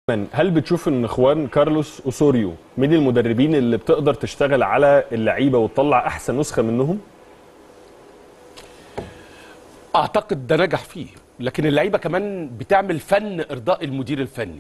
من هل بتشوف ان اخوان كارلوس اوسوريو من المدربين اللي بتقدر تشتغل على اللعيبه وتطلع احسن نسخه منهم اعتقد ده نجح فيه لكن اللعيبه كمان بتعمل فن ارضاء المدير الفني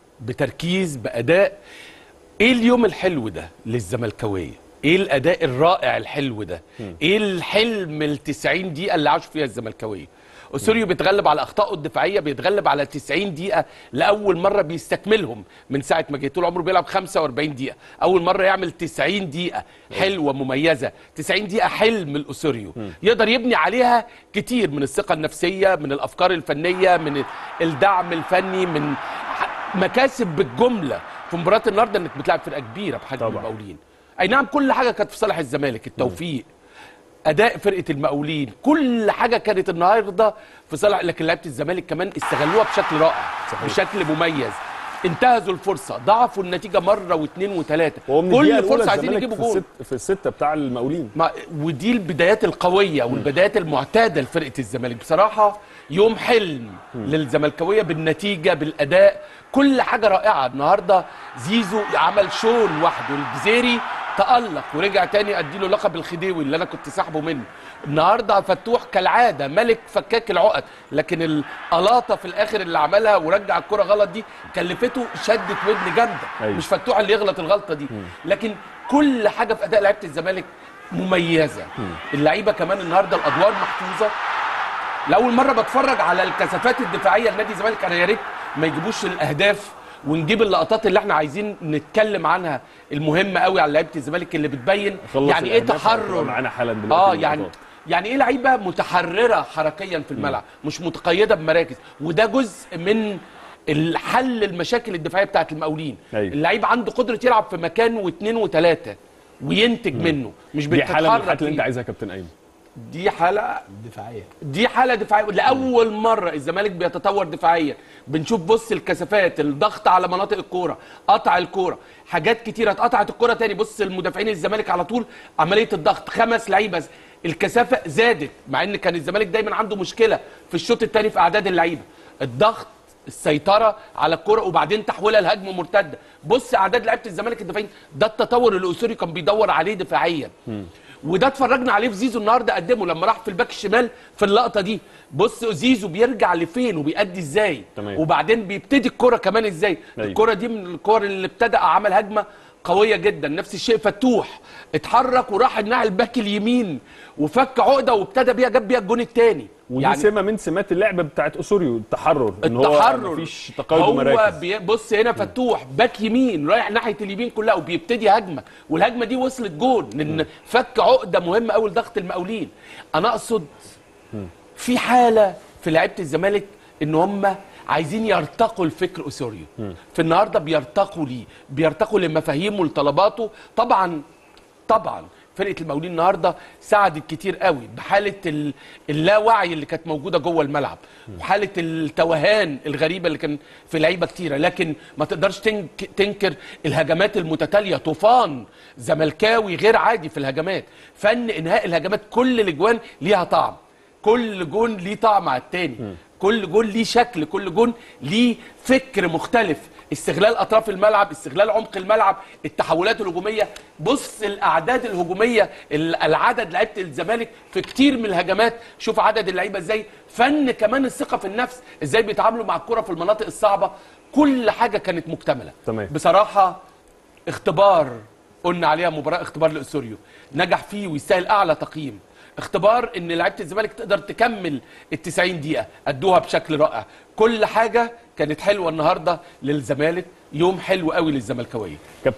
بتركيز باداء ايه اليوم الحلو ده للزملكاويه ايه الاداء الرائع الحلو ده ايه الحلم ال 90 دقيقه اللي عاشوا فيها الزملكاويه اسوريو بيتغلب على اخطائه الدفاعيه بيتغلب على 90 دقيقه لاول مره بيستكملهم من ساعه ما جه طول عمره بيلعب 45 دقيقه اول مره يعمل 90 دقيقه حلوه مميزه 90 دقيقه حلم الاسوريو يقدر يبني عليها كتير من الثقه النفسيه من الافكار الفنيه من الدعم الفني من ح- مكاسب بالجمله في مباراه النهارده انك بتلعب فرقه كبيره بحجم طبعا. المقاولين اي نعم كل حاجه كانت في صالح الزمالك التوفيق اداء فرقه المقاولين كل حاجه كانت النهارده في صالح لكن لعيبه الزمالك كمان استغلوها بشكل رائع صحيح. بشكل مميز انتهزوا الفرصه ضعفوا النتيجه مره واثنين وثلاثه وهو من الدقيقة كل الأولى فرصه عايزين الزمالك يجيبوا في جول الست في السته بتاع المقاولين ما ودي البدايات القويه والبدايات المعتاده لفرقه الزمالك بصراحه يوم حلم للزملكاويه بالنتيجه بالاداء كل حاجه رائعه النهارده زيزو عمل شو لوحده الجزيري تألق ورجع تاني اديله لقب الخديوي اللي انا كنت ساحبه منه النهارده فتوح كالعاده ملك فكاك العقد لكن القلاطه في الاخر اللي عملها ورجع الكره غلط دي كلفته شدت ودن جامده أيوة. مش فتوح اللي يغلط الغلطه دي لكن كل حاجه في اداء لعيبه الزمالك مميزه اللعيبه كمان النهارده الادوار محفوظه لاول مره بتفرج على الكثافات الدفاعيه لنادي الزمالك انا يا ريت ما يجيبوش الاهداف ونجيب اللقطات اللي احنا عايزين نتكلم عنها المهمه قوي على لعيبه الزمالك اللي بتبين خلص يعني ايه الأهداف هتبقى تحرر معانا حالا دلوقتي اه اللقطات. يعني يعني ايه لعيبه متحرره حركيا في الملعب مش متقيده بمراكز وده جزء من الحل المشاكل الدفاعيه بتاعت المقاولين أيوة. اللعيب عنده قدره يلعب في مكان واثنين وثلاثه وينتج منه مش دي حاله من بتتحرك الحالات اللي انت فيه. عايزها يا كابتن ايمن دي حاله دفاعيه دي حاله دفاعيه لاول مره الزمالك بيتطور دفاعيا بنشوف بص الكثافات الضغط على مناطق الكوره قطع الكوره حاجات كتيره اتقطعت الكوره تاني بص المدافعين الزمالك على طول عمليه الضغط خمس لعيبه الكثافه زادت مع ان كان الزمالك دايما عنده مشكله في الشوط الثاني في اعداد اللعيبه الضغط السيطره على الكره وبعدين تحويلها لهجمه مرتده بص اعداد لعيبه الزمالك الدفاعيين ده التطور اللي اسوري كان بيدور عليه دفاعيا وده اتفرجنا عليه في زيزو النهارده قدمه لما راح في الباك الشمال في اللقطه دي بص زيزو بيرجع لفين وبيأدي ازاي تمام. وبعدين بيبتدي الكره كمان ازاي أيوة. الكره دي من الكور اللي ابتدى عمل هجمه قويه جدا نفس الشيء فتوح اتحرك وراح الناحيه الباك اليمين وفك عقده وابتدى بيها جاب بيها الجون الثاني ودي يعني سمه من سمات اللعبه بتاعت اسوريو التحرر ان هو التحرر مفيش تقيد هو مراكز بي بص هنا فتوح باك يمين رايح ناحيه اليمين كلها وبيبتدي هجمه والهجمه دي وصلت جون لان فك عقده مهمه قوي لضغط المقاولين انا اقصد في حاله في لعيبه الزمالك ان هم عايزين يرتقوا لفكر اسوريو في النهارده بيرتقوا ليه بيرتقوا لمفاهيمه ولطلباته طبعا طبعا فرقه المقاولين النهارده ساعدت كتير قوي بحاله ال- اللاوعي اللي كانت موجوده جوه الملعب وحاله التوهان الغريبه اللي كان في لعيبه كتيره لكن ما تقدرش تنك تنكر الهجمات المتتاليه طوفان زملكاوي غير عادي في الهجمات فن انهاء الهجمات كل الاجوان ليها طعم كل جون ليه طعم على التاني كل جون ليه شكل كل جون ليه فكر مختلف استغلال اطراف الملعب استغلال عمق الملعب التحولات الهجوميه بص الاعداد الهجوميه ال- العدد لعيبه الزمالك في كتير من الهجمات شوف عدد اللعيبه ازاي فن كمان الثقه في النفس ازاي بيتعاملوا مع الكره في المناطق الصعبه كل حاجه كانت مكتمله تمام. بصراحه اختبار قلنا عليها مباراه اختبار لاسوريو نجح فيه ويستاهل اعلى تقييم اختبار ان لعيبه الزمالك تقدر تكمل ال 90 دقيقه ادوها بشكل رائع كل حاجه كانت حلوه النهارده للزمالك يوم حلو قوي للزملكاويه